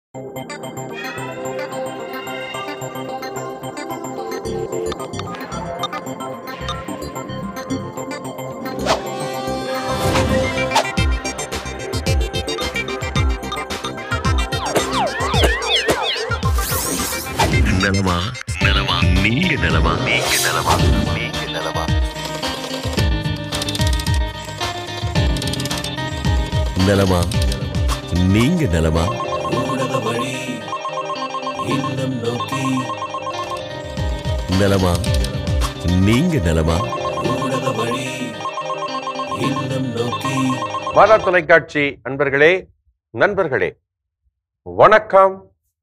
நலமா நலமா நீங்க நலமா நீங்க நலமா நீங்க நலமா நலமா நீங்க நலமா ஊடக வழி இல்லம் நோக்கி நலமா நீங்க நலமா ஊடக வழி இல்லம் நோக்கி மாதா தொலைக்காட்சி அன்பர்களே நண்பர்களே வணக்கம்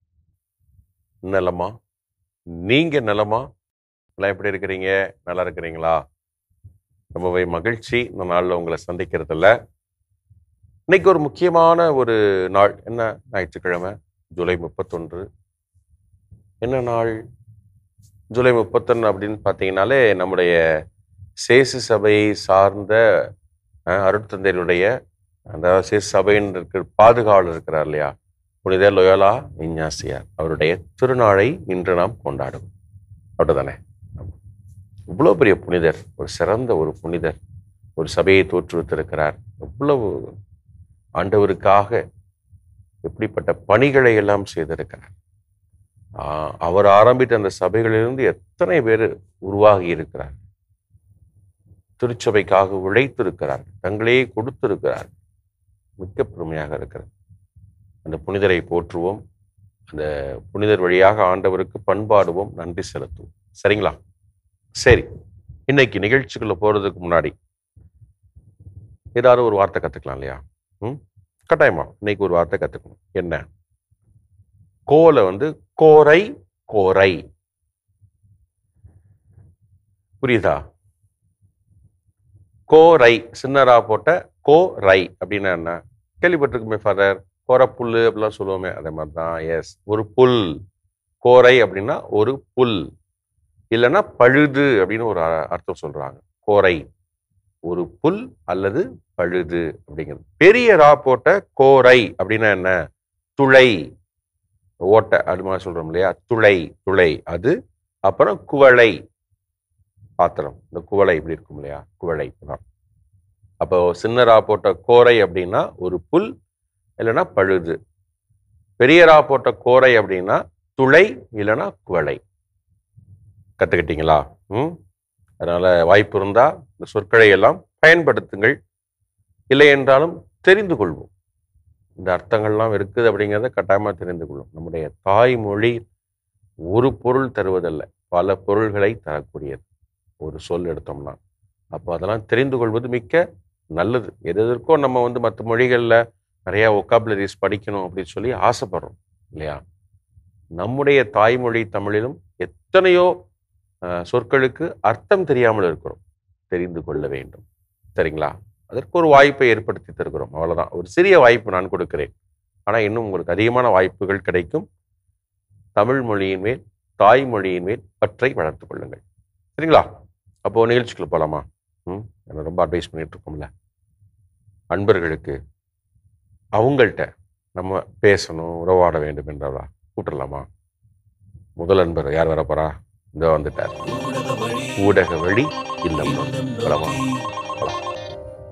நலமா நீங்க நலமா எல்லாம் எப்படி இருக்கிறீங்க நல்லா இருக்கிறீங்களா ரொம்பவே மகிழ்ச்சி இந்த நாளில் உங்களை சந்திக்கிறதுல இன்னைக்கு ஒரு முக்கியமான ஒரு நாள் என்ன ஞாயிற்றுக்கிழமை ஜூலை முப்பத்தொன்று என்ன நாள் ஜூலை முப்பத்தொன்று அப்படின்னு பார்த்தீங்கன்னாலே நம்முடைய சேசு சபையை சார்ந்த அஹ், அருட்தந்தையருடைய அந்த சேசு சபையின் இருக்கிற பாதுகாவலர் இருக்கிறார் இல்லையா புனித லொயோலா இஞ்ஞாசியார் அவருடைய திருநாளை இன்று நாம் கொண்டாடுவோம் அப்படிதானே இவ்வளோ பெரிய புனிதர் ஒரு சிறந்த ஒரு புனிதர் ஒரு சபையை தோற்றுவித்திருக்கிறார் எவ்வளவு ஆண்டவருக்காக எப்படிப்பட்ட பணிகளை எல்லாம் செய்திருக்கிறார் ஆஹ் அவர் ஆரம்பித்த அந்த சபைகளிலிருந்து எத்தனை பேர் உருவாகி இருக்கிறார் திருச்சபைக்காக உழைத்திருக்கிறார்கள் தங்களையே கொடுத்திருக்கிறார்கள் மிக்க பெருமையாக இருக்கிறது அந்த புனிதரை போற்றுவோம் அந்த புனிதர் வழியாக ஆண்டவருக்கு பண்பாடுவோம் நன்றி செலுத்துவோம் சரிங்களா சரி இன்னைக்கு நிகழ்ச்சிக்குள்ள போறதுக்கு முன்னாடி ஏதாவது ஒரு வார்த்தை கத்துக்கலாம் இல்லையா ம் கட்டாயமா இன்னைக்கு ஒரு வார்த்தை கத்துக்கணும் என்ன கோலை வந்து கோரை கோரை புரியுதா கோரை சின்னரா போட்ட கோ ரை அப்படின்னா என்ன கேள்விப்பட்டிருக்குமே ஃபாதர் கோரப்புல் அப்படிலாம் சொல்லுவோமே அதே மாதிரி தான் எஸ் ஒரு புல் கோரை அப்படின்னா ஒரு புல் இல்லைன்னா பழுது அப்படின்னு ஒரு அ- அர்த்தம் சொல்றாங்க கோரை ஒரு புல் அல்லது பழுது அப்படிங்கிறது பெரிய ரா போட்ட கோரை அப்படின்னா என்ன துளை ஓட்டை அது மாதிரி சொல்றோம் இல்லையா துளை துளை அது அப்புறம் குவளை பாத்திரம் இந்த குவளை இப்படி இருக்கும் இல்லையா குவளை தான் அப்போ சின்னரா போட்ட கோரை அப்படின்னா ஒரு புல் இல்லைன்னா பழுது பெரியரா போட்ட கோரை அப்படின்னா துளை இல்லைன்னா குவளை கத்துக்கிட்டீங்களா ம் அதனால வாய்ப்பு இருந்தா இந்த சொற்களை எல்லாம் பயன்படுத்துங்கள் இல்லை என்றாலும் தெரிந்து கொள்வோம் இந்த அர்த்தங்கள்லாம் இருக்குது அப்படிங்கிறத கட்டாயமா தெரிந்து கொள்வோம் நம்முடைய தாய்மொழி ஒரு பொருள் தருவதல்ல பல பொருள்களை தரக்கூடியது ஒரு சொல் எடுத்தோம்னா அப்போ அதெல்லாம் தெரிந்து கொள்வது மிக்க நல்லது எது எதற்கோ நம்ம வந்து மற்ற மொழிகளில் நிறைய ஒக்காபுலரிஸ் படிக்கணும் அப்படின்னு சொல்லி ஆசைப்படுறோம் இல்லையா நம்முடைய தாய்மொழி தமிழிலும் எத்தனையோ அஹ், சொற்களுக்கு அர்த்தம் தெரியாமல் இருக்கிறோம் தெரிந்து கொள்ள வேண்டும் சரிங்களா அதற்கு ஒரு வாய்ப்பை ஏற்படுத்தி தருகிறோம் அவ்வளவுதான் ஒரு சிறிய வாய்ப்பு நான் கொடுக்கிறேன் ஆனால் இன்னும் உங்களுக்கு அதிகமான வாய்ப்புகள் கிடைக்கும் தமிழ் மொழியின் மேல் தாய்மொழியின் மேல் பற்றை வளர்த்துக் கொள்ளுங்கள் சரிங்களா அப்போ நிகழ்ச்சிக்குள்ள போகலாமா ம் என்ன ரொம்ப அட்வைஸ் பண்ணிட்டு இருக்கோம்ல அன்பர்களுக்கு அவங்கள்ட்ட நம்ம பேசணும் உறவாட வேண்டும் என்றவா கூப்பிடலாமா முதல் அன்பர் யார் வர போறா இந்த வந்துட்டார் ஊடக வழி ஊடக வழி இல்லம் இல்லம் போலாமா நோக்கி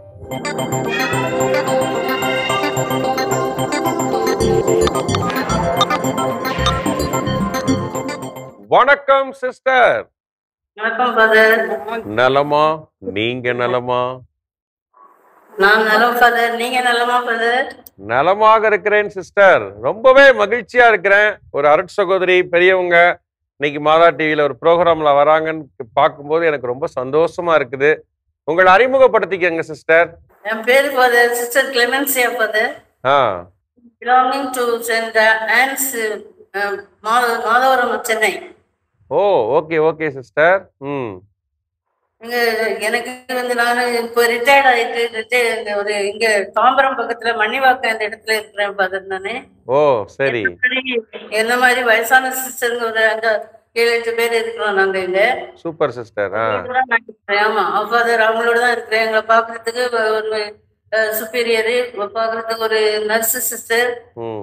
வணக்கம் சிஸ்டர் வணக்கம் ஃபாதர் நலமா நீங்க நலமா நான் நலம் ஃபாதர் நீங்க நலமா ஃபாதர் நலமாக இருக்கிறேன் சிஸ்டர் ரொம்பவே மகிழ்ச்சியா இருக்கிறேன் ஒரு அருட் சகோதரி பெரியவங்க இன்னைக்கு மாதா டிவியில ஒரு ப்ரோக்ராம்ல வராங்கன்னு பார்க்கும்போது எனக்கு ரொம்ப சந்தோஷமா இருக்குது உங்களை அறிமுகப்படுத்திக்கங்க சிஸ்டர் என் பேரு father sister Clemencia father uh belonging to Saint Ann's Madhavaram Chennai oh okay okay sister ம் இங்க எனக்கு வந்து நான் இப்போ ரிட்டையர்ட் ஆயிட்டு retired ஒரு இங்க தாம்பரம் பக்கத்துல மணிவாக்கம் அந்த இடத்துல இருக்கிறேன் ஃபாதர் நானு ஓ சரி என்ன மாதிரி வயசான சிஸ்டருங்க ஒரு அங்க ஏழு எட்டு பேர் இருக்கிறோம் நாங்க இங்க சூப்பர் சிஸ்டர் ஆ அவங்களோட தான் நான் இருக்கிறேன். ஆமா ஃபாதர் அவங்களோட தான் இருக்கிறேன் எங்களை பாக்குறதுக்கு ஒரு சுப்பீரியரு பாக்குறதுக்கு ஒரு நர்ஸ் சிஸ்டர் ம்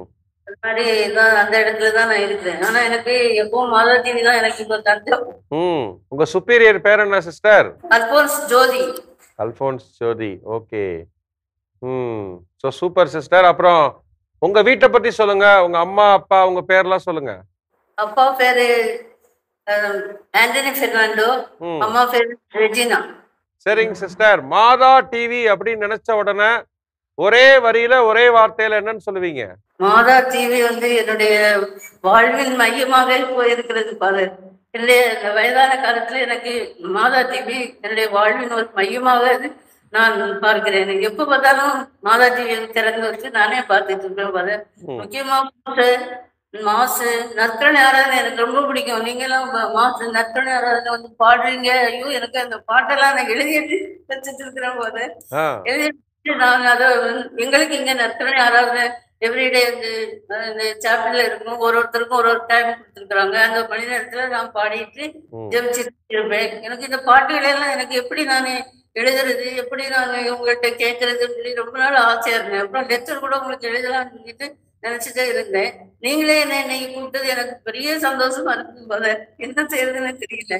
அது மாதிரி தான் அந்த இடத்துல தான் நான் இருக்கிறேன் ஆனா எனக்கு எப்பவும் மாதா டிவி தான் எனக்கு இப்போ தஞ்சம் ம் உங்க சுப்பீரியர் பேர் என்ன சிஸ்டர் அல்போன்ஸ் ஜோதி அல்போன்ஸ் ஜோதி ஓகே ம் ஸோ சூப்பர் சிஸ்டர் அப்புறம் உங்க வீட்டை பத்தி சொல்லுங்க உங்க அம்மா அப்பா உங்க பேர்லாம் சொல்லுங்க அப்பா பேரு அஹ், ஆண்டனி பெர்னாண்டோ ம் அம்மா பேரு ரெஜினா சரிங்க சிஸ்டர் மாதா டிவி அப்படின்னு நினைச்ச உடனே ஒரே வரியில ஒரே வார்த்தையில என்னன்னு சொல்லுவீங்க மாதா டிவி வந்து என்னுடைய வாழ்வின் மையமாக போயிருக்கிறது பாரு என்னுடைய இந்த வயதான காலத்துல எனக்கு மாதா டிவி என்னுடைய வாழ்வின் ஒரு மையமாக அது நான் பார்க்கிறேன் எனக்கு எப்ப பார்த்தாலும் மாதா டிவி திறந்து வச்சு நானே பார்த்துட்டு இருப்பேன் பாரு ம். முக்கியமா மாசு, மாசு நற்கரணை ஆராதனை எனக்கு ரொம்ப பிடிக்கும் நீங்க எல்லாம் ம- மாசு நற்கரணை ஆராதனை வந்து பாடுறீங்க ஐயோ எனக்கு அந்த பாட்டெல்லாம் நான் எழுதிட்டு வச்சுட்டு இருக்கிறேன் பாரு ஆ எழுதி நான் அதை வந்து- எங்களுக்கு இங்க நற்கரணை ஆராதனை எவ்ரிடே இந்த இந்த சாப்டர்ல இருக்கும் ஒரு ஒருத்தருக்கும் ஒரு ஒரு டைம் கொடுத்துருக்குறாங்க அந்த மணி நேரத்துல நான் பாடிட்டு ம். ஜெபிச்சுட்டு இருப்பேன் எனக்கு இந்த பாட்டுகள் எல்லாம் எனக்கு எப்படி நான் எழுதுறது எப்படி நான் உங்கள்கிட்ட கேட்கறதுன்னு சொல்லி ரொம்ப நாள் ஆசையா இருந்தேன் அப்புறம் லெக்சர் கூட உங்களுக்கு எழுதலாம்னு சொல்லிட்டு நினைச்சிட்டே இருந்தேன் நீங்களே என்ன இன்னைக்கு கூப்பிட்டது எனக்கு பெரிய சந்தோஷமா இருக்கு போல என்ன செய்யறதுன்னு தெரியல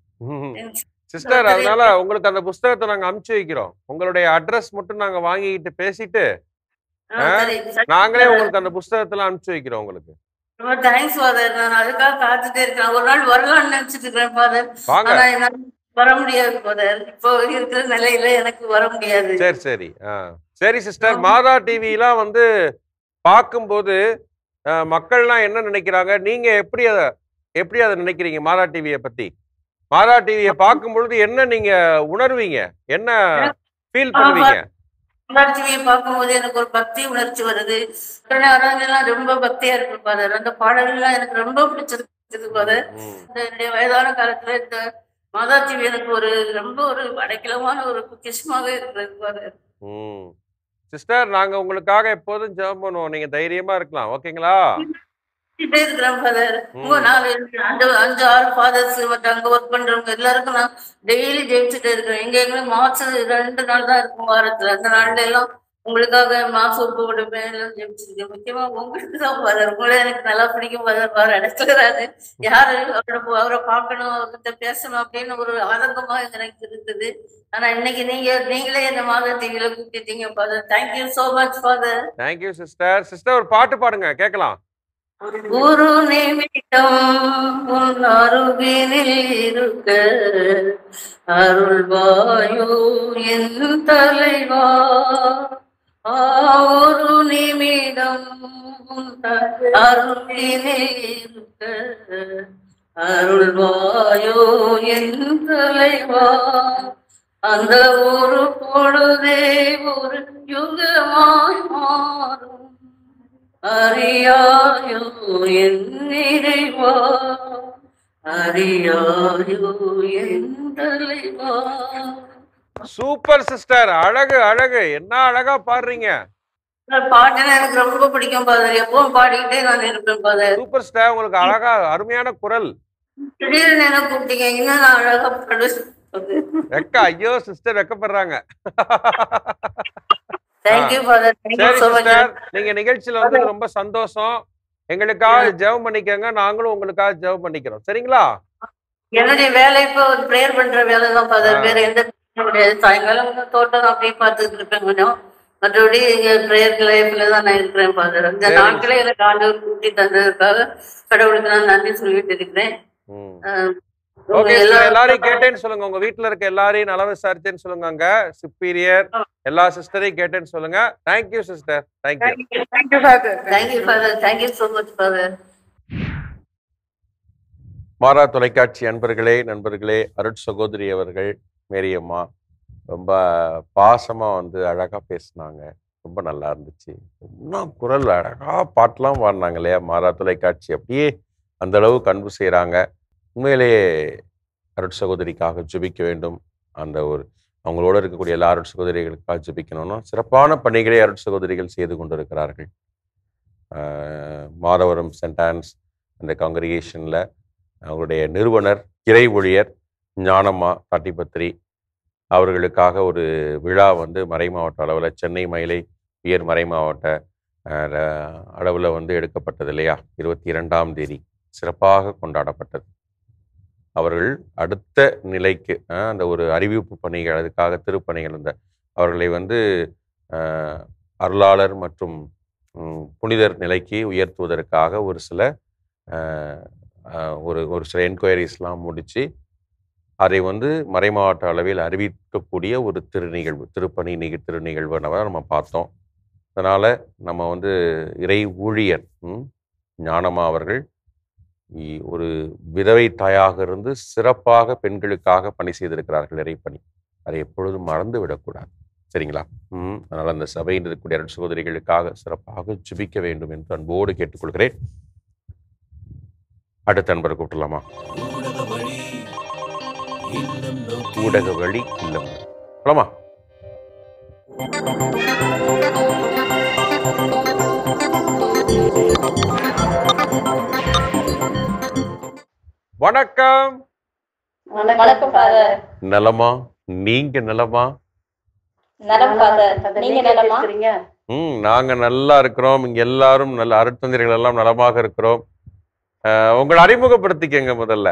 சிஸ்டர் அதனால உங்களுக்கு அந்த புஸ்தகத்தை நாங்க அனுப்பிச்சு வைக்கிறோம் உங்களுடைய அட்ரஸ் மட்டும் நாங்க வாங்கிக்கிட்டு பேசிட்டு ஆ, சரி, சரி. நாங்களே உங்களுக்கு அந்த புஸ்தகத்துல அனுப்பிச்சு வைக்கிறோம் உங்களுக்கு ரொம்ப தேங்க்ஸ் ஃபாதர் நான் அதுக்காக காத்துட்டே இருக்கேன் ஒரு நாள் வரலாம்னு நினைச்சிட்டு இருக்கிறேன் ஃபாதர் வாங்க ஆனா என்னால வர முடியாது ஃபாதர் இப்போ இருக்கிற நிலையில எனக்கு வர முடியாது சரி சரி ஆ சரி சிஸ்டர் மாதா டிவிலாம் வந்து பார்க்கும்போது அஹ், மக்கள்லாம் என்ன நினைக்கிறாங்க நீங்க எப்படி அதை எப்படி அதை நினைக்கிறீங்க மாதா டிவியை பத்தி மாதா டிவியை பார்க்கும் பொழுது என்ன நீங்க உணர்வீங்க என்ன ஃபீல் பண்ணுவீங்க உணர்ச்சியை பார்க்கும்போது எனக்கு ஒரு பக்தி உணர்ச்சி வருது எல்லாம் ரொம்ப பக்தியா இருக்கு ஃபாதர் அந்த பாடல்கள்லாம் எனக்கு ரொம்ப பிடிச்சிருக்கு ஃபாதர் ம், இந்த என்னுடைய வயதான காலத்துல இந்த மாதா டிவி எனக்கு ஒரு ரொம்ப ஒரு அடைக்கலமான ஒரு பொக்கிஷமாக இருக்கிறது ஃபாதர் ம் சிஸ்டர் நாங்க உங்களுக்காக எப்போதும் ஜெபம் பண்ணுவோம் நீங்க தைரியமா இருக்கலாம் ஓகேங்களா பண்ணிட்டே இருக்கிறேன் ஃபாதர் உங்க நாலு அஞ்சு அஞ்சு ஆறு ஃபாதர்ஸ் மற்ற அங்க ஒர்க் பண்றவங்க எல்லாருக்கும் நான் டெய்லி ஜெயிச்சுட்டே இருக்கிறேன் எங்க எங்களுக்கு மாசம் ரெண்டு நாள் தான் இருக்கும் வாரத்துல அந்த நாள்ல எல்லாம் உங்களுக்காக மாசு உப்பு கொடுப்பேன் எல்லாம் ஜெயிச்சிருக்கேன் முக்கியமா உங்களுக்கு தான் ஃபாதர் உங்களே எனக்கு நல்லா பிடிக்கும் ஃபாதர் ஃபாதர் இடத்துலராது யாரு அவரை அவரை பார்க்கணும் அவர்கிட்ட பேசணும் அப்படின்னு ஒரு ஆதங்கமா எனக்கு இருந்தது ஆனா இன்னைக்கு நீங்க நீங்களே இந்த மாத டிவியில கூப்பிட்டீங்க father thank you so much father thank you sister sister ஒரு பாட்டு பாடுங்க கேட்கலாம் ஒரு நிமிடம் உன் அருகினில் இருக்க அருள்வாயோ என் தலைவா ஆ, ஒரு நிமிடம் உன் அருகினில் இருக்க அருள்வாயோ என் தலைவா அந்த ஒரு பொழுதே ஒரு யுகமாய் மாறும் அறியாயோ என் நிறைவா அறியாயோ என் தலைவா சூப்பர் சிஸ்டர் அழகு அழகு என்ன அழகா பாடுறீங்க இந்த பாட்டுனா எனக்கு ரொம்ப பிடிக்கும் பாதர் எப்பவும் பாடிக்கிட்டே நான் இருப்பேன் பாதர் சூப்பர் ஸ்டார் உங்களுக்கு அழகா அருமையான குரல் திடீர்னு என்ன கூப்பிட்டீங்க இன்னும் நான் அழகா பாடுவேன் வெக்க ஐயோ சிஸ்டர் வெக்கப்படுறாங்க தேங்க்யூ ஃபாதர் தேங்க்யூ சரி ஸோ மச் சிஸ்டர் நீங்க நிகழ்ச்சியில வந்து ரொம்ப சந்தோஷம் எங்களுக்காக ஜெபம் பண்ணிக்கங்க நாங்களும் உங்களுக்காக ஜெபம் பண்ணிக்கிறோம் சரிங்களா என்னுடைய வேலை இப்போ ஒரு ப்ரேயர் பண்ற வேலை தான் ஃபாதர் வேற எந்த வேலையும் கிடையாது சாயங்காலம் கொஞ்சம் தோட்டம் அப்படியே பார்த்துட்டு இருப்பேன் கொஞ்சம் மற்றபடி இங்க ப்ரேயர் லைஃப்ல தான் நான் இருக்கிறேன் ஃபாதர் அந்த சரி. நாட்களே எனக்கு ஆண்டவர் கூட்டி தந்ததுக்காக கடவுளுக்கு நான் நன்றி சொல்லிட்டு இருக்கிறேன் அஹ் உங்க ஓகே எல்லாரும் எல்லாரையும் கேட்டேன்னு சொல்லுங்க உங்க வீட்ல இருக்க எல்லாரையும் நல விசாரிச்சேன்னு சொல்லுங்க அங்க சுப்பீரியர் எல்லா சிஸ்டரையும் கேட்டேன்னு சொல்லுங்க thank you sister thank you thank you father thank you father thank you so much father மாறா தொலைக்காட்சி அன்பர்களே நண்பர்களே அருட் சகோதரி அவர்கள் மேரியம்மா ரொம்ப பாசமா வந்து அழகா பேசினாங்க ரொம்ப நல்லா இருந்துச்சு இன்னும் குரல் அழகா பாட்டெல்லாம் பாடினாங்க இல்லையா மாறா தொலைக்காட்சி அப்படியே அந்த அளவுக்கு அன்பு செய்கிறாங்க உண்மையிலேயே அருட் சகோதரிக்காக ஜெபிக்க வேண்டும் அந்த ஒரு அவங்களோட இருக்கக்கூடிய எல்லா அருட் சகோதரிகளுக்காக ஜெபிக்கணும்னா சிறப்பான பணிகளை அருட் சகோதரிகள் செய்து கொண்டிருக்கிறார்கள் ஆஹ் மாதவரம் சென்ட் ஆன்ஸ் அந்த காங்கிரிகேஷனில் அவருடைய நிறுவனர் இறை ஊழியர் ஞானம்மா தாட்டிபத்ரி அவர்களுக்காக ஒரு விழா வந்து மறை மாவட்ட அளவில் சென்னை மயிலை உயர் மறை மாவட்ட அளவில் வந்து எடுக்கப்பட்டது இல்லையா இருபத்தி இரண்டாம் தேதி சிறப்பாக கொண்டாடப்பட்டது அவர்கள் அடுத்த நிலைக்கு அஹ், அந்த ஒரு அறிவிப்பு பணிகள் அதுக்காக திருப்பணிகள் அந்த அவர்களை வந்து அஹ், அருளாளர் மற்றும் ம், புனிதர் நிலைக்கு உயர்த்துவதற்காக ஒரு சில அஹ், அஹ், ஒரு ஒரு சில என்கொயரிஸ்லாம் முடித்து அதை வந்து மறைமாவட்ட அளவில் அறிவிக்கக்கூடிய ஒரு திருநிகழ்வு திருப்பணி நிக திருநிகழ்வு நம்ம பார்த்தோம் அதனால் நம்ம வந்து இறை ஊழியர் ம், ஞானமா அவர்கள் இ- ஒரு விதவை தாயாக இருந்து சிறப்பாக பெண்களுக்காக பணி செய்திருக்கிறார்கள் இறைப்பணி அதை எப்பொழுதும் மறந்து விடக்கூடாது சரிங்களா ம் அதனால் அந்த சபையில் இருக்கக்கூடிய அருட் சகோதரிகளுக்காக சிறப்பாக ஜெபிக்க வேண்டும் என்று அன்போடு கேட்டுக்கொள்கிறேன் அடுத்த நண்பரை கூப்பிடலாமா ஊடக வழி இல்லம் நோக்கி ஊடக வழி இல்லம் போலாமா வணக்கம் வணக்கம் ஃபாதர் நலமா நீங்க நலமா நலம் ஃபாதர் நீங்க நலமா ம் நாங்க நல்லா இருக்கிறோம் இங்க எல்லாரும் நல்ல அருட்தந்திரிகள் எல்லாம் நலமாக இருக்கிறோம் அஹ், உங்களை அறிமுகப்படுத்திக்கங்க முதல்ல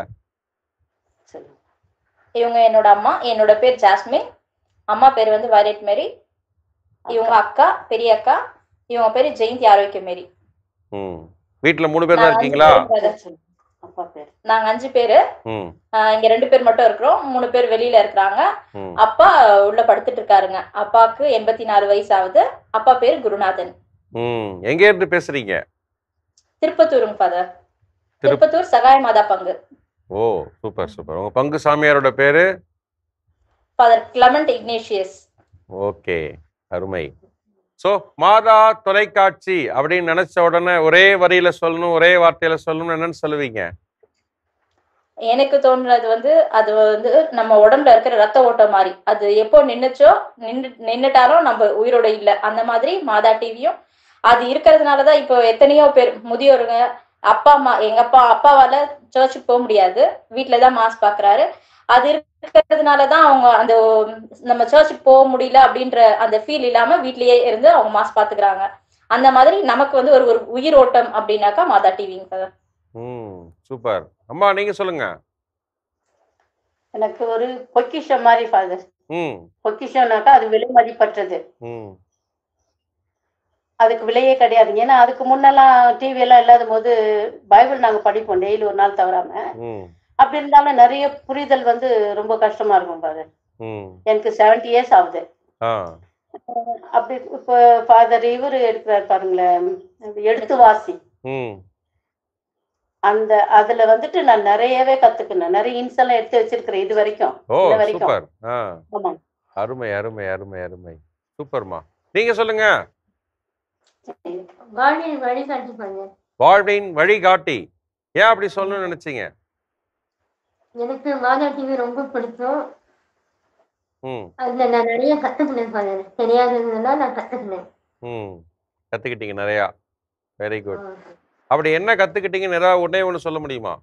இவங்க என்னோட அம்மா என்னோட பேர் ஜாஸ்மின் அம்மா பேர் வந்து வயலட் மேரி இவங்க அக்கா பெரிய அக்கா இவங்க பேரு ஜெயந்தி ஆரோக்கிய மேரி ம் வீட்டுல மூணு பேர் தான் நாங்க அஞ்சு இருக்கீங்களா பேரு brother. நாங்க அஞ்சு பேரு ம் ஆஹ் இங்க ரெண்டு பேர் மட்டும் இருக்கிறோம் மூணு பேர் வெளியில இருக்கிறாங்க ம் அப்பா உள்ள படுத்துட்டு இருக்காருங்க அப்பாவுக்கு எண்பத்தி நாலு வயசு ஆகுது அப்பா பேரு குருநாதன் ம் எங்க இருந்து பேசுறீங்க திருப்பத்தூருங்க ஃபாதர் திரு- திருப்பத்தூர் சகாய மாதா பங்கு ஓ சூப்பர் சூப்பர் உங்க பங்கு சாமியாரோட பேரு ஃபாதர் கிளமண்ட் இக்னேஷியஸ் ஓகே அருமை ஸோ மாதா தொலைக்காட்சி அப்படின்னு நினைச்ச உடனே ஒரே வரியில சொல்லணும் ஒரே வார்த்தையில சொல்லணும் என்னன்னு சொல்லுவீங்க எனக்கு தோன்றது வந்து அது வந்து நம்ம உடம்புல இருக்கிற ரத்த ஓட்டம் மாதிரி அது எப்போ நின்னுச்சோ நின்று நின்னுட்டாலும் நம்ம உயிரோட இல்லை அந்த மாதிரி மாதா டிவியும் அது இருக்கிறதுனாலதான் இப்போ எத்தனையோ பேர் முதியோருங்க அப்பா அம்மா எங்க அப்பா அப்பாவால சர்ச்சுக்கு போக முடியாது வீட்டுல தான் மாஸ் பாக்குறாரு அது இருக்கிறதுனாலதான் அவங்க அந்த நம்ம சர்ச்சுக்கு போக முடியல அப்படின்ற அந்த ஃபீல் இல்லாம வீட்லயே இருந்து அவங்க மாஸ் பாத்துக்கிறாங்க அந்த மாதிரி நமக்கு வந்து ஒரு ஒரு உயிர் ஓட்டம் அப்படின்னாக்கா மாதா டிவிங்க சார் ம் சூப்பர் அம்மா நீங்க சொல்லுங்க எனக்கு ஒரு பொக்கிஷம் மாதிரி ஃபாதர் ம் பொக்கிஷம்னாக்கா அது விலை மதிப்பற்றது ம் அதுக்கு விலையே கிடையாது ஏன்னா அதுக்கு முன்னெல்லாம் டிவி எல்லாம் இல்லாத போது பைபிள் நாங்க படிப்போம் டெய்லி ஒரு நாள் தவறாம ம் அப்படி இருந்தாலும் நிறைய புரிதல் வந்து ரொம்ப கஷ்டமா இருக்கும் ஃபாதர் ம் எனக்கு செவன்டி இயர்ஸ் ஆகுது ஆ அப்படி இப்போ ஃபாதர் இவர் எடுக்கிறார் பாருங்களேன் அந்த எடுத்து வாசி ம் அந்த அதுல வந்துட்டு நான் நிறையவே கத்துக்கினேன் நிறைய இன்ஸ் எல்லாம் எடுத்து வச்சிருக்கிறேன் இது வரைக்கும் ஓ இது வரைக்கும். சூப்பர் ஆ ஆமா அருமை அருமை அருமை அருமை சூப்பர்மா நீங்க சொல்லுங்க வாழ்வில் வழிகாட்டி பண்ணேன் வாழ்வின் வழிகாட்டி ஏன் அப்படி சொல்லணும்னு நினைச்சீங்க எனக்கு மாதா டிவி ரொம்ப பிடிக்கும் ம் அதுல நான் நிறைய கத்துக்கினேன் பண்ணேன் தெரியாததுனால நான் கத்துக்கினேன் ம் கத்துக்கிட்டீங்க நிறையா வெரி குட் அப்படி என்ன கத்துக்கிட்டீங்கன்னு ஏதாவது ஒண்ணே ஒன்று சொல்ல முடியுமா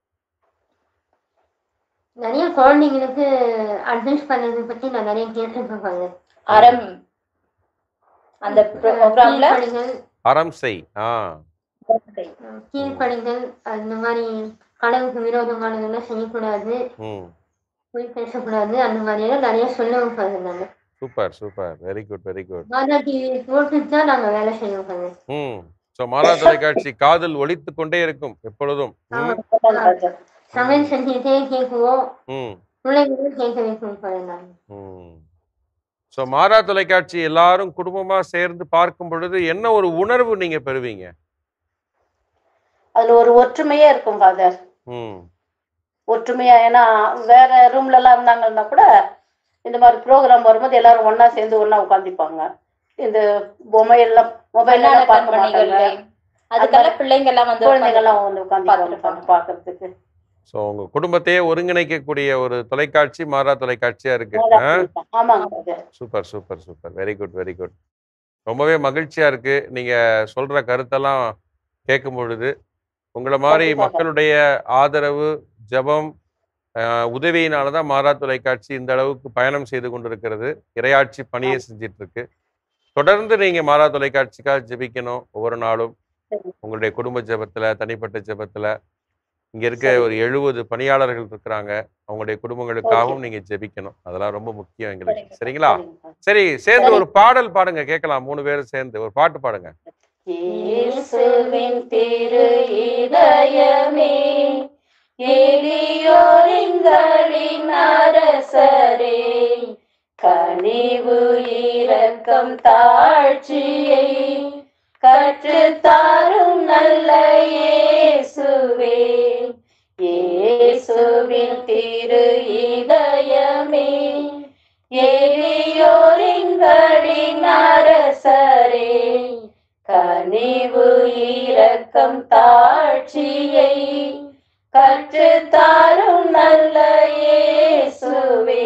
நிறைய குழந்தைங்களுக்கு அட்வைஸ் பண்ணதை பத்தி நான் நிறைய கேட்டிருக்கேன் பண்ணேன் அறம் அந்த ப்ரோக்ராம்ல கீழ்ப்படிகள் அறம் செய் ஆ கீழ்ப்படிகள் அந்த மாதிரி கடவுளுக்கு விரோதமானதெல்லாம் செய்யக்கூடாது ம் பொய் பேசக்கூடாது அந்த மாதிரி எல்லாம் நிறைய சொல்லுவோம் பண்ணேன் நான் super super very good very good Madha TV போட்டுட்டு தான் நாங்க வேலை செய்வோம் பண்ணேன் ம் ஸோ மாதா தொலைக்காட்சி காதில் ஒலித்து கொண்டே இருக்கும் எப்பொழுதும் ம் ஃபாதர் சமையல் செஞ்சுக்கிட்டே கேட்குவோம் ம் பிள்ளைங்களும் கேட்க வைக்கும் பண்ணேன் நான் ம் ஸோ மாதா தொலைக்காட்சி எல்லாரும் குடும்பமா சேர்ந்து பார்க்கும் பொழுது என்ன ஒரு உணர்வு நீங்க பெறுவீங்க அதுல ஒரு ஒற்றுமையே இருக்கும் ஃபாதர் ம் ஒற்றுமையா ஏன்னா வேற ரூம்ல எல்லாம் இருந்தாங்கன்னா கூட இந்த மாதிரி ப்ரோக்ராம் வரும்போது எல்லாரும் ஒண்ணா சேர்ந்து ஒண்ணா உட்காந்துப்பாங்க இந்த பொம்மை எல்லாம் மொபைல் பெண்ணான எல்லாம் பார்க்க கண்மணிகள் மாட்டாங்க அதுக்கெல்லாம் பிள்ளைங்க எல்லாம் வந்து குழந்தைங்க எல்லாம் வந்து உட்காந்து பார்த்திருப்பாங்க. பாக்குறதுக்கு ஸோ உங்க குடும்பத்தையே ஒருங்கிணைக்கக்கூடிய ஒரு தொலைக்காட்சி மாதா தொலைக்காட்சியா இருக்கு ஆ? ஆமாங்க father super super super very good very good ரொம்பவே மகிழ்ச்சியா இருக்கு நீங்க சொல்ற கருத்தெல்லாம் கேட்கும் பொழுது உங்களை மாதிரி கண்டிப்பாக. மக்களுடைய ஆதரவு ஜெபம் அஹ், உதவியினால தான் மாறா தொலைக்காட்சி இந்த அளவுக்கு பயணம் செய்து கொண்டிருக்கிறது இரையாட்சி பணியை செஞ்சிட்டு இருக்கு தொடர்ந்து நீங்க மாதா தொலைக்காட்சிக்காக ஜெபிக்கணும் ஒவ்வொரு நாளும் உங்களுடைய குடும்ப ஜெபத்துல தனிப்பட்ட ஜெபத்துல இங்க இருக்க சரி. ஒரு எழுபது பணியாளர்கள் இருக்கிறாங்க அவங்களுடைய குடும்பங்களுக்காகவும் நீங்க ஜெபிக்கணும் அதெல்லாம் ரொம்ப முக்கியம் எங்களுக்கு சரிங்களா சரி சேர்ந்து ஒரு பாடல் பாடுங்க கேட்கலாம் மூணு பேரும் சேர்ந்து ஒரு பாட்டு பாடுங்க இயேசுவின் திரு இதயமே எளியோரிங்களின் அரசரே கனிவு இரக்கம் தாழ்ச்சியை கற்றுத்தாரும் நல்ல இயேசுவே இயேசுவின் திரு இதயமே எளியோரிங்களின் அரசரே கனிவு இரக்கம் தாழ்ச்சியை கற்றுத்தாரும் நல்ல இயேசுவே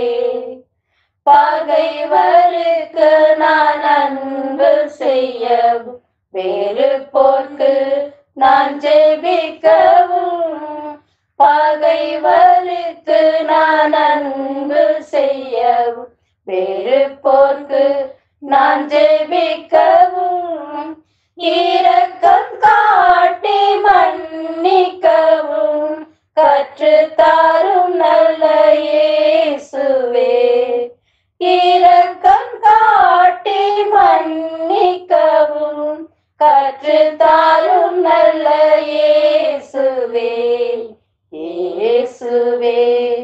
பகைவருக்கு நான் அன்பு செய்யவும் வேறு போக்கு நான் ஜெபிக்கவும் பகைவருக்கு நான் அன்பு செய்யவும் வேறு போக்கு நான் ஜெபிக்கவும் இரக்கம் காட்டி மன்னிக்கவும் கற்றுத்தாரும் நல்ல இயேசுவே இரக்கம் காட்டி மன்னிக்கவும் கற்றுத்தாரும் நல்ல இயேசுவே இயேசுவே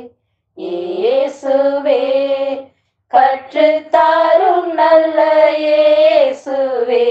இயேசுவே கற்றுத்தாரும் நல்ல இயேசுவே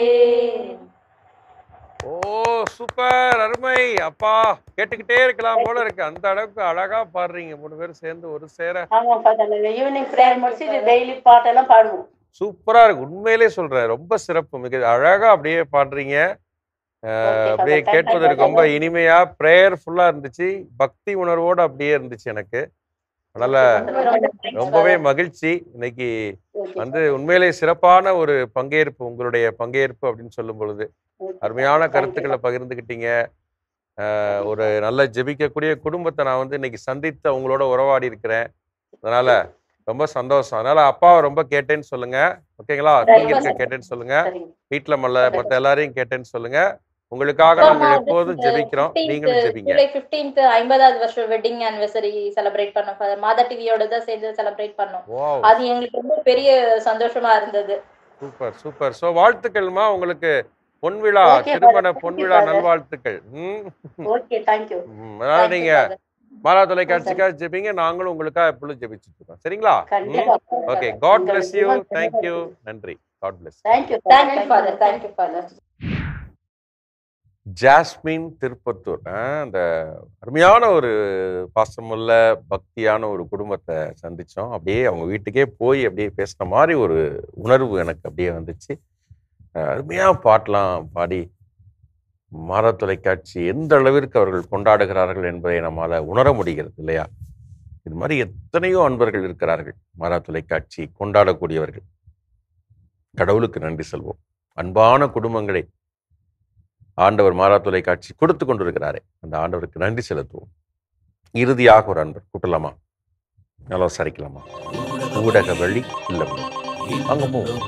ஓ சூப்பர் அருமை அப்பா கேட்டுக்கிட்டே இருக்கலாம் போல இருக்கு அந்த அளவுக்கு அழகா பாடுறீங்க மூணு பேரும் சேர்ந்து ஒரு சேர ஆமா ஃபாதர் ஈவினிங் ப்ரேயர் முடிச்சுட்டு டெய்லி பாட்டெல்லாம் பாடுவோம் சூப்பரா இருக்கு உண்மையிலே சொல்றேன் ரொம்ப சிறப்பு மிக அழகா அப்படியே பாடுறீங்க அஹ், Okay, அப்படியே Father. கேட்பதற்கு ரொம்ப இனிமையா ப்ரேயர்ஃபுல்லா இருந்துச்சு பக்தி உணர்வோட அப்படியே இருந்துச்சு எனக்கு அதனால ரொம்பவே மகிழ்ச்சி இன்னைக்கு வந்து உண்மையிலே சிறப்பான ஒரு பங்கேற்பு உங்களுடைய பங்கேற்பு அப்படின்னு சொல்லும் பொழுது அருமையான கருத்துக்களை பகிர்ந்துக்கிட்டீங்க அஹ், ஒரு நல்ல ஜெபிக்கக்கூடிய குடும்பத்தை நான் வந்து இன்னைக்கு சந்தித்து அவங்களோட உறவாடி இருக்கிறேன் அதனால ரொம்ப சந்தோஷம் அதனால அப்பாவை ரொம்ப கேட்டேன்னு சொல்லுங்க ஓகேங்களா நீங்க இருக்க கேட்டேன்னு சொல்லுங்க வீட்டுல மல்ல மத்த எல்லாரையும் கேட்டேன்னு சொல்லுங்க உங்களுக்காக நாங்கள் எப்போதும் ஜெபிக்கிறோம் நீங்களும் ஜெபிங்க ஜூலை 15th ஐம்பதாவது வருஷம் வெட்டிங் ஆனிவர்சரி செலிப்ரேட் பண்ணோம் Father. மாதா டிவியோட தான் சேர்ந்து செலிப்ரேட் பண்ணோம் வாவ் அது எங்களுக்கு ரொம்ப பெரிய சந்தோஷமா இருந்தது சூப்பர் சூப்பர் சோ வாழ்த்துக்கள்மா உங்களுக்கு பொன்விழா Okay, father. திருமண Thank you, பொன்விழா father. நல்வாழ்த்துக்கள் ம் ஓகே தேங்க்யூ ம், அதனால Thank you, நீங்க Father. மாலா தொலைக்காட்சிக்காக ஜெபிங்க நாங்களும் உங்களுக்காக எப்பொழுதும் ஜெபிச்சுட்டு இருக்கோம் சரிங்களா கண்டிப்பா okay God bless you thank you நன்றி God bless thank you Thank you, Father. Thank you, Father. Jasmine Tirupattur ஆ, அந்த அருமையான ஒரு பாசமுள்ள பக்தியான ஒரு குடும்பத்தை சந்திச்சோம் அப்படியே அவங்க வீட்டுக்கே போய் அப்படியே பேசின மாதிரி ஒரு உணர்வு எனக்கு அப்படியே வந்துச்சு அஹ், அருமையா பாட்டெலாம் பாடி மாத தொலைக்காட்சி எந்த அளவிற்கு அவர்கள் கொண்டாடுகிறார்கள் என்பதை நம்மால உணர முடிகிறது இல்லையா இது மாதிரி எத்தனையோ அன்பர்கள் இருக்கிறார்கள் மாதா தொலைக்காட்சி கொண்டாடக்கூடியவர்கள் கடவுளுக்கு நன்றி சொல்வோம் அன்பான குடும்பங்களை ஆண்டவர் மாறா தொலைக்காட்சி கொடுத்து கொண்டிருக்கிறாரே அந்த ஆண்டவருக்கு நன்றி செலுத்துவோம் இறுதியாக ஒரு அன்பர் கூட்டலாமா நல்லா சரிக்கலாமா ஊடக வழி இல்லம் அங்க போவோம்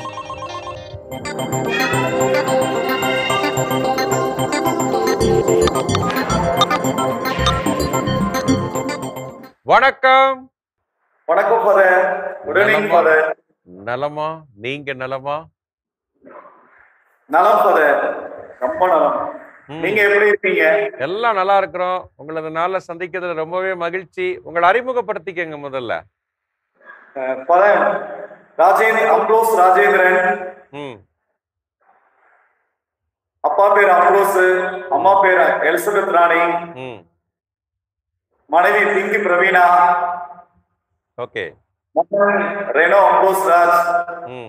வணக்கம் வணக்கம் ஃபாதர் குட் ஈவினிங் ஃபாதர் நலமா நீங்க நலமா நலம் ஃபாதர் ரொம்ப நலம் ம். நீங்க எப்படி இருக்கீங்க எல்லாம் நல்லா இருக்கிறோம் உங்களது நாள்ல சந்திக்கிறதுல ரொம்பவே மகிழ்ச்சி உங்களை அறிமுகப்படுத்திக்கங்க முதல்ல ஃபாதர் ராஜேந்திர அம்ப்ரோஸ் ராஜேந்திரன் ம் அப்பா பேர் அம்ப்ரோஸ் அம்மா பேர் எலிசபெத் ராணி ம் மனைவி பிங்கி பிரவீனா ஓகே மகன் ரெனோ அம்ப்ரோஸ் ராஜ் ம்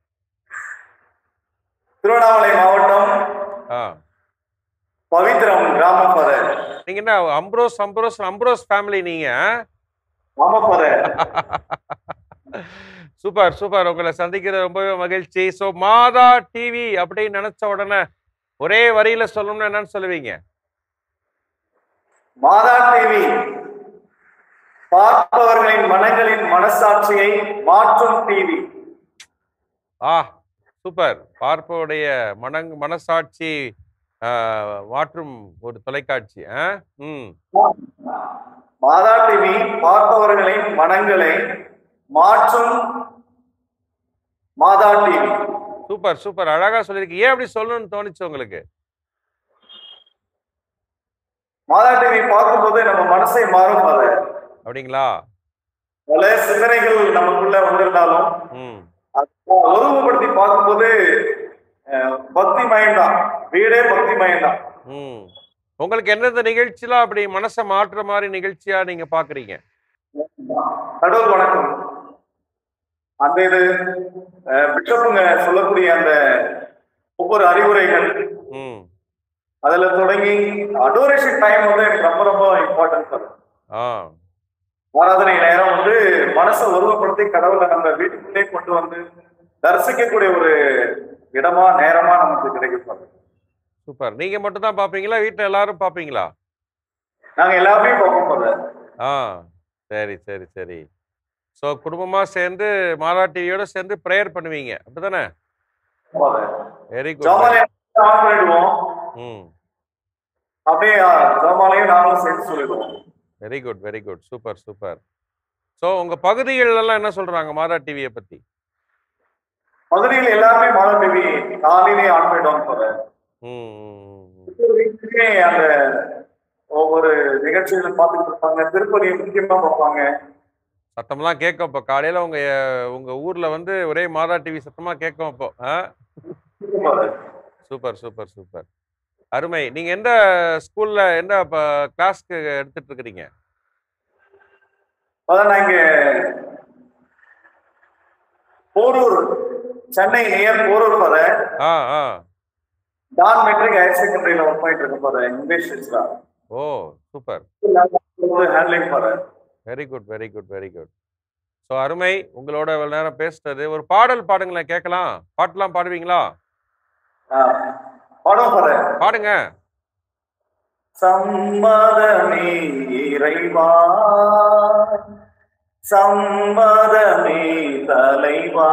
திருவண்ணாமலை மாவட்டம் ஆ பவித்ரம் கிராமம் ஃபாதர் நீங்க என்ன அம்ப்ரோஸ் அம்ப்ரோஸ் அம்ப்ரோஸ் ஃபேமிலி நீங்க ஆமா ஃபாதர் சூப்பர் சூப்பர் உங்களை சந்திக்கிறது ரொம்பவே மகிழ்ச்சி ஸோ மாதா டிவி அப்படின்னு நினைச்ச உடனே ஒரே வரியில சொல்லணும்னா என்னன்னு சொல்லுவீங்க மாதா டிவி பார்ப்பவர்களின் மனங்களின் மனசாட்சியை மாற்றும் டிவி ஆ சூப்பர் பார்ப்போடைய மனங் மனசாட்சி ஆஹ், மாற்றும் ஒரு தொலைக்காட்சி ஆ ம் மாதா டிவி பார்ப்பவர்களின் மனங்களை மாற்றும் மாதா டிவி சூப்பர் சூப்பர் அழகா சொல்லியிருக்கு ஏன் அப்படி சொல்லணும்னு தோணுச்சு உங்களுக்கு மாதா டிவி பார்க்கும்போது நம்ம மனசை மாறும் அதை அப்படிங்களா பல சிந்தனைகள் நமக்குள்ள வந்திருந்தாலும் ம் அதை உருவப்படுத்தி பார்க்கும்போது அஹ், பக்தி மயம்தான் வீடே பக்தி மயம்தான் ம் உங்களுக்கு எந்தெந்த நிகழ்ச்சிலாம் அப்படி மனசை மாற்றுற மாதிரி நிகழ்ச்சியா நீங்க பாக்குறீங்க கடவுள் வணக்கம் அந்த இது அஹ், பிஷப்புங்க சொல்லக்கூடிய அந்த ஒவ்வொரு அறிவுரைகள் ம் அதுல தொடங்கி அடோரேஷன் டைம் வந்து எனக்கு ரொம்ப ரொம்ப இம்பார்ட்டன்ட் சார் ஆ ஆராதனை நேரம் வந்து மனசை உருவப்படுத்தி கடவுளை நம்ம வீட்டுக்குள்ளே கொண்டு வந்து தரிசிக்கக்கூடிய ஒரு இடமா நேரமா நமக்கு கிடைக்கும் சார் சூப்பர் நீங்க மட்டும் தான் பாப்பீங்களா வீட்ல எல்லாரும் பாப்பீங்களா நாங்க எல்லாருமே பார்ப்போம் சார் ஆ சரி சரி சரி ஸோ குடும்பமா சேர்ந்து மாதா டிவியோட சேர்ந்து ப்ரேயர் பண்ணுவீங்க அப்படிதானே வெரி குட் ஜோமாலையும் ஆன் பண்ணிடுவோம் ம் அப்படியே ஜோமாலையும் நாங்களும் சேர்த்து சொல்லிடுவோம் very good very good super super so உங்க பகுதிகள் எல்லாம் என்ன சொல்றாங்க மாதா டிவியை பத்தி மதுரையில் எல்லாருமே மாதா டிவி காலையிலே ஆன் பண்ணிடுவாங்க சார் ம், ம், ம். ஒவ்வொரு வீட்டுலயுமே அந்த ஒவ்வொரு நிகழ்ச்சிகளை பார்த்துட்டு இருப்பாங்க திருப்பதியை முக்கியமா பார்ப்பாங்க சத்தம்லாம் கேட்கும் இப்போ காலையில உங்க உங்க ஊர்ல வந்து ஒரே மாதா டிவி சத்தமா கேட்கும் இப்போ ஆ சூப்பர் சூப்பர் சூப்பர் அருமை நீங்க எந்த ஸ்கூல்ல எந்த கிளாஸ்க்கு எடுத்துட்டு இருக்கிறீங்க அதான் நான் இங்க போரூர் சென்னை நியர் போரூர் போற uh uh Don matric higher செகண்டரியில ஒர்க் பண்ணிட்டு இருக்க போற இங்கிலீஷ் டீச்சரா ஓ சூப்பர் ஹேண்ட்லிங் போறேன் very good very good very good so அருமை உங்களோட இவ்வளவு நேரம் பேசுனது ஒரு பாடல் பாடுங்களேன் கேட்கலாம் பாட்டுலாம் பாடுவீங்களா பாடம் போறேன் பாடுங்க சம்மதமே இறைவா சம்மதமே தலைவா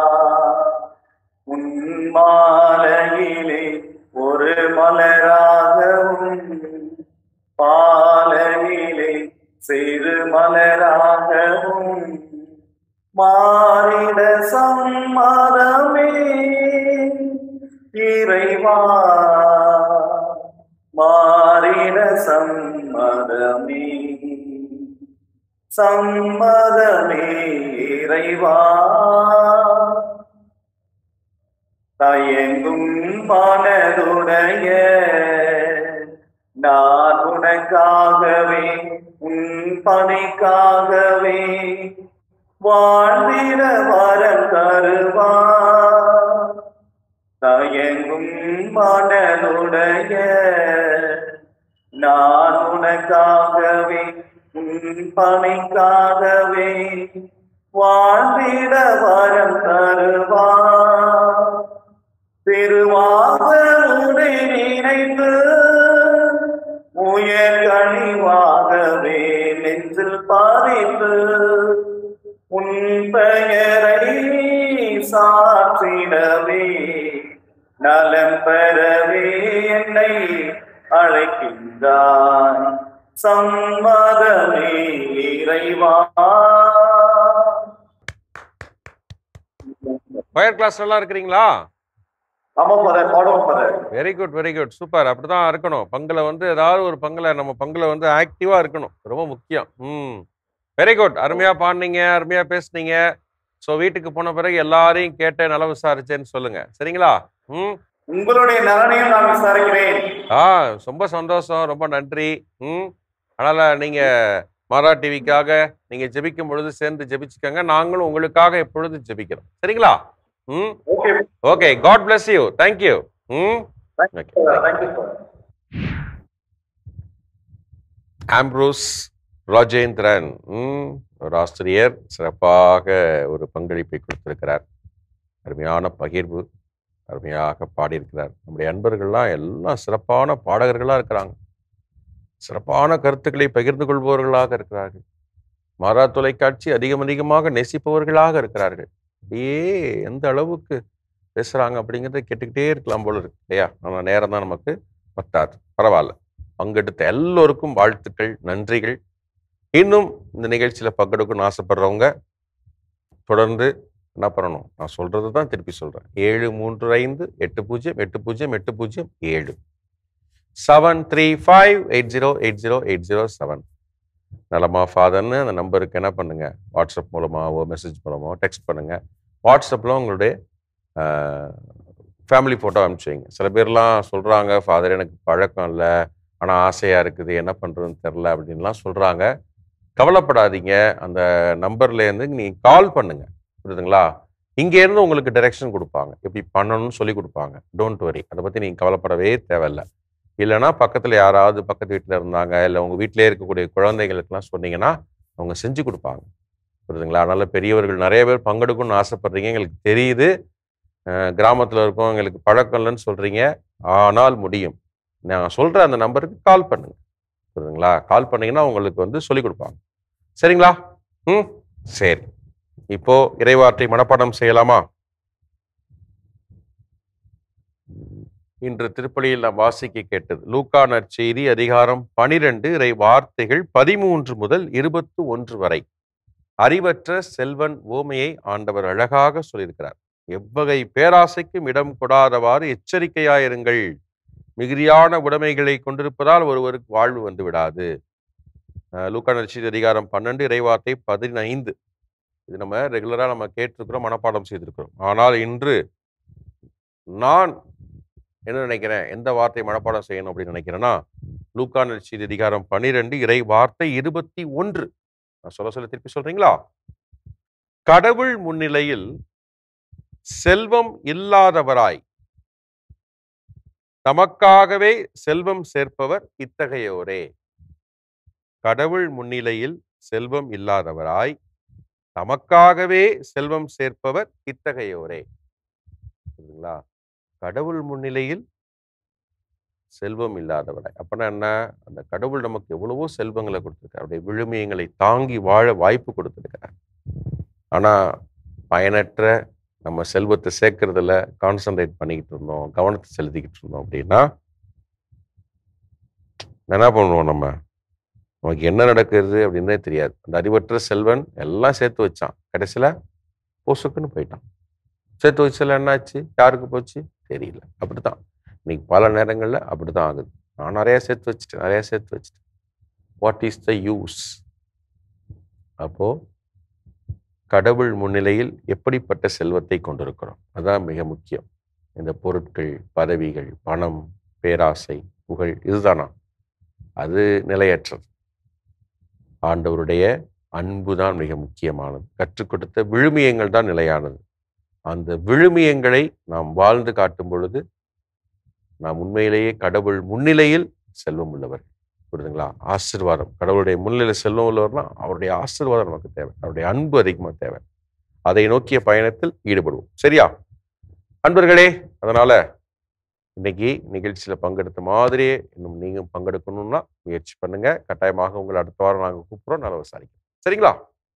உன்மாலையிலே ஒரு மலராகவும் பாலையிலே சிறு மலராகவும் மாறிட சம்மதமே இறைவா மாறிட சம்மதமே சம்மதமே இறைவா தயங்கும் மனதுடைய நான் உனக்காகவே உன் பணிக்காகவே வாழ்ந்திட வரம் தருவா தயங்கும் மனதுடைய நான் உனக்காகவே உன் பணிக்காகவே வாழ்ந்திட வரம் தருவா திருவாக உனை நினைத்து உயர் கனிவாகவே நெஞ்சில் பாதித்து உன் பெயரை சாற்றிடவே நலம் பெறவே என்னை அழைக்கின்றாய் சம்மதமே இறைவா ஃபயர் கிளாஸ் எல்லாம் இருக்கிறீங்களா ஆமா பதர் பாடுவோம் father very good very good super அப்படிதான் இருக்கணும் பங்குல வந்து ஏதாவது ஒரு பங்குல நம்ம பங்குல வந்து ஆக்டிவா இருக்கணும் ரொம்ப முக்கியம் ம் வெரி குட் அருமையா பாடினீங்க அருமையா பேசுனீங்க ஸோ வீட்டுக்கு போன பிறகு எல்லாரையும் கேட்டு நல விசாரிச்சேன்னு சொல்லுங்க சரிங்களா ம் உங்களுடைய நலனையும் நான் விசாரிக்கிறேன் ஆ ரொம்ப சந்தோஷம் ரொம்ப நன்றி ம் அதனால நீங்க மாரா டிவிக்காக நீங்க ஜெபிக்கும் பொழுது சேர்ந்து ஜெபிச்சுக்கோங்க நாங்களும் உங்களுக்காக எப்பொழுதும் ஜெபிக்கிறோம் சரிங்களா ம் okay okay God bless you thank you ம் okay thank you sir Ambrose Rajendran ம், ஒரு ஆசிரியர் சிறப்பாக ஒரு பங்களிப்பை கொடுத்திருக்கிறார் அருமையான பகிர்வு அருமையாக பாடியிருக்கிறார் நம்முடைய அன்பர்கள்லாம் எல்லாம் சிறப்பான பாடகர்களாக இருக்கிறாங்க சிறப்பான கருத்துக்களை பகிர்ந்து கொள்பவர்களாக இருக்கிறார்கள் மாறா தொலைக்காட்சி அதிகம் அதிகமாக நேசிப்பவர்களாக இருக்கிறார்கள் அப்படியே எந்த அளவுக்கு பேசுகிறாங்க அப்படிங்கிறத கேட்டுக்கிட்டே இருக்கலாம் போல இருக்கு இல்லையா ஆனால் நேரம் தான் நமக்கு பத்தாது பரவாயில்ல பங்கெடுத்த எல்லோருக்கும் வாழ்த்துக்கள் நன்றிகள் இன்னும் இந்த நிகழ்ச்சியில் பங்கெடுக்கணும்னு ஆசைப்படுறவங்க தொடர்ந்து என்ன பண்ணணும் நான் சொல்றது தான் திருப்பி சொல்றேன் ஏழு மூன்று ஐந்து எட்டு பூஜ்ஜியம் எட்டு பூஜ்ஜியம் எட்டு பூஜ்ஜியம் ஏழு seven three five eight zero eight zero eight zero seven நலமா ஃபாதர்னு அந்த நம்பருக்கு என்ன பண்ணுங்க வாட்ஸ்அப் மூலமாகவோ மெசேஜ் மூலமாகவோ டெக்ஸ்ட் பண்ணுங்க வாட்ஸ்அப்பில் உங்களுடைய ஃபேமிலி ஃபோட்டோ அனுப்பிச்சு வைங்க சில பேர்லாம் சொல்கிறாங்க ஃபாதர் எனக்கு பழக்கம் இல்லை ஆனால் ஆசையாக இருக்குது என்ன பண்ணுறதுன்னு தெரில அப்படின்லாம் சொல்கிறாங்க கவலைப்படாதீங்க அந்த நம்பர்லேருந்து நீங்கள் கால் பண்ணுங்க புரியுதுங்களா இங்கேருந்து உங்களுக்கு டைரெக்ஷன் கொடுப்பாங்க எப்படி பண்ணணும்னு சொல்லி கொடுப்பாங்க டோன்ட் வரி அதை பற்றி நீங்கள் கவலைப்படவே தேவையில்ல இல்லைன்னா பக்கத்தில் யாராவது பக்கத்து வீட்டில் இருந்தாங்க இல்லை உங்கள் வீட்டிலே இருக்கக்கூடிய குழந்தைகளுக்கெல்லாம் சொன்னீங்கன்னா அவங்க செஞ்சு கொடுப்பாங்க புரியுதுங்களா அதனால் பெரியவர்கள் நிறைய பேர் பங்கெடுக்கணும்னு ஆசைப்படுறீங்க எங்களுக்கு தெரியுது கிராமத்தில் இருக்கோம் எங்களுக்கு பழக்கம் இல்லைன்னு சொல்கிறீங்க ஆனால் முடியும் நான் சொல்கிற அந்த நம்பருக்கு கால் பண்ணுங்க புரியுதுங்களா கால் பண்ணீங்கன்னா உங்களுக்கு வந்து சொல்லிக் கொடுப்பாங்க சரிங்களா ம் சரி இப்போ இறைவாற்றை மனப்பாடம் செய்யலாமா இன்று திருப்பலியில் நாம் வாசிக்க கேட்டது லூக்கா நற்செய்தி அதிகாரம் பனிரெண்டு இறை வார்த்தைகள் பதிமூன்று முதல் இருபத்து ஒன்று வரை அறிவற்ற செல்வன் ஓமையை ஆண்டவர் அழகாக சொல்லியிருக்கிறார் எவ்வகை பேராசைக்கும் இடம் கொடாதவாறு எச்சரிக்கையாயிருங்கள் மிகுதியான உடைமைகளை கொண்டிருப்பதால் ஒருவருக்கு வாழ்வு வந்து விடாது அஹ் லூக்கா நற்செய்தி அதிகாரம் பன்னெண்டு இறைவார்த்தை பதினைந்து இது நம்ம ரெகுலராக நம்ம கேட்டிருக்கிறோம் மனப்பாடம் செய்திருக்கிறோம் ஆனால் இன்று நான் என்ன நினைக்கிறேன் எந்த வார்த்தை மனப்பாடம் செய்யணும் அப்படின்னு நினைக்கிறேன்னா லூக்கா நற்செய்தி அதிகாரம் பன்னிரெண்டு இறை வார்த்தை இருபத்தி ஒன்று நான் சொல்ல சொல்ல திருப்பி சொல்றீங்களா கடவுள் முன்னிலையில் செல்வம் இல்லாதவராய் தமக்காகவே செல்வம் சேர்ப்பவர் இத்தகையோரே கடவுள் முன்னிலையில் செல்வம் இல்லாதவராய் தமக்காகவே செல்வம் சேர்ப்பவர் இத்தகையோரே புரியுதுங்களா கடவுள் முன்னிலையில் செல்வம் இல்லாதவராய் அப்பனா என்ன அந்த கடவுள் நமக்கு எவ்வளவோ செல்வங்களை கொடுத்துருக்கார் அவருடைய விழுமியங்களை தாங்கி வாழ வாய்ப்பு கொடுத்துருக்கார் ஆனா பயனற்ற நம்ம செல்வத்தை சேர்க்கறதுல கான்சென்ட்ரேட் பண்ணிக்கிட்டு இருந்தோம் கவனத்தை செலுத்திக்கிட்டு இருந்தோம் அப்படின்னா என்ன பண்ணுவோம் நம்ம நமக்கு என்ன நடக்கிறது அப்படின்னே தெரியாது அந்த அறிவற்ற செல்வன் எல்லாம் சேர்த்து வச்சான் கடைசியில பொசுக்குன்னு போயிட்டான் சேர்த்து வச்சல என்னாச்சு யாருக்கு போச்சு தெரியல அப்படித்தான் இன்னைக்கு பல நேரங்கள்ல அப்படித்தான் ஆகுது நான் நிறைய சேர்த்து வச்சுட்டேன் நிறைய சேர்த்து வச்சுட்டேன் வாட் இஸ் த யூஸ் அப்போ கடவுள் முன்னிலையில் எப்படிப்பட்ட செல்வத்தை கொண்டிருக்கிறோம் அதான் மிக முக்கியம் இந்த பொருட்கள் பதவிகள் பணம் பேராசை புகழ் இதுதானா அது நிலையற்றது ஆண்டவருடைய அன்பு தான் மிக முக்கியமானது கற்றுக் கொடுத்த விழுமியங்கள் தான் நிலையானது அந்த விழுமியங்களை நாம் வாழ்ந்து காட்டும் பொழுது நாம் உண்மையிலேயே கடவுள் முன்னிலையில் செல்வம் உள்ளவர் புரியுதுங்களா ஆசீர்வாதம் கடவுளுடைய முன்னிலையில் செல்வம் உள்ளவர்னா அவருடைய ஆசீர்வாதம் நமக்கு தேவை அவருடைய அன்பு அதிகமாக தேவை அதை நோக்கிய பயணத்தில் ஈடுபடுவோம் சரியா அன்பர்களே அதனால இன்னைக்கு நிகழ்ச்சியில பங்கெடுத்த மாதிரியே இன்னும் நீங்க பங்கெடுக்கணும்னா முயற்சி பண்ணுங்க கட்டாயமாக உங்களை அடுத்த வாரம் நாங்க கூப்பிடுறோம் நல்லா விசாரிக்கிறோம் சரிங்களா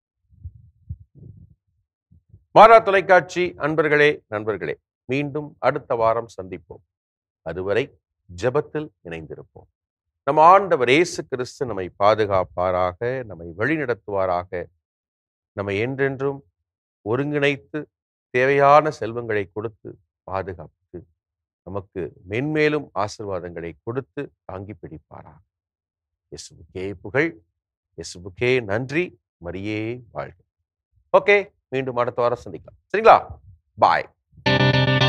மாறா தொலைக்காட்சி அன்பர்களே நண்பர்களே மீண்டும் அடுத்த வாரம் சந்திப்போம் அதுவரை ஜெபத்தில் இணைந்திருப்போம் நம் ஆண்டவர் இயேசு கிறிஸ்து நம்மை பாதுகாப்பாராக நம்மை வழிநடத்துவாராக நம்மை என்றென்றும் ஒருங்கிணைத்து தேவையான செல்வங்களை கொடுத்து பாதுகாத்து நமக்கு மென்மேலும் ஆசிர்வாதங்களை கொடுத்து தாங்கி பிடிப்பாராக இயேசுவுக்கே புகழ் இயேசுவுக்கே நன்றி மரியே வாழ்க ஓகே மீண்டும் அடுத்த வாரம் சந்திக்கலாம் சரிங்களா பாய்